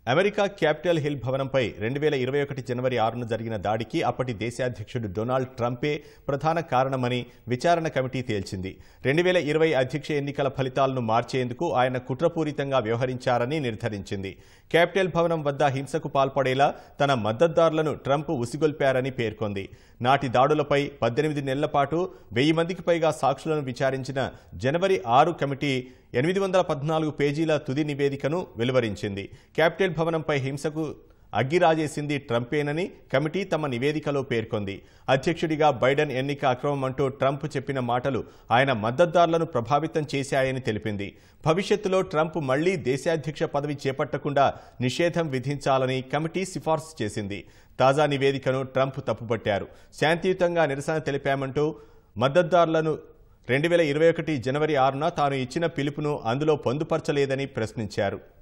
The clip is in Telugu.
అమెరికా క్యాపిటల్ హిల్ భవనంపై రెండు వేల ఇరవై ఒకటి జనవరి ఆరున జరిగిన దాడికి అప్పటి దేశాధ్యక్షుడు డొనాల్డ్ ట్రంపే ప్రధాన కారణమని విచారణ కమిటీ తేల్చింది రెండు వేల ఇరవై అధ్యక్ష ఎన్నికల ఫలితాలను మార్చేందుకు ఆయన కుట్రపూరితంగా వ్యవహరించారని నిర్ధారించింది క్యాపిటల్ భవనం వద్ద హింసకు పాల్పడేలా తన మద్దతుదారులను ట్రంప్ ఉసిగొల్పారని పేర్కొంది నాటి దాడులపై పద్దెనిమిది నెలల పాటు వెయ్యి మందికి పైగా సాక్షులను విచారించిన జనవరి ఆరు కమిటీ ఎనిమిది వందల పద్నాలుగు పేజీల తుది నివేదికను వెలువరించింది క్యాపిటల్ భవనంపై హింసకు అగ్గిరాజేసింది ట్రంపేనని కమిటీ తమ నివేదికలో పేర్కొంది అధ్యక్షుడిగా బైడెన్ ఎన్నిక అక్రమమంటూ ట్రంప్ చెప్పిన మాటలు ఆయన మద్దతుదారులను ప్రభావితం చేశాయని తెలిపింది భవిష్యత్తులో ట్రంప్ మళ్లీ దేశాధ్యక్ష పదవి చేపట్టకుండా నిషేధం విధించాలని కమిటీ సిఫార్సు చేసింది తాజా నివేదికను ట్రంప్ తప్పుపట్టారు శాంతియుతంగా నిరసన తెలిపామంటూ మద్దతుదారులను రెండు వేల ఇరవై ఒకటి జనవరి ఆరున తాను ఇచ్చిన పిలుపును అందులో పొందుపరచలేదని ప్రశ్నించారు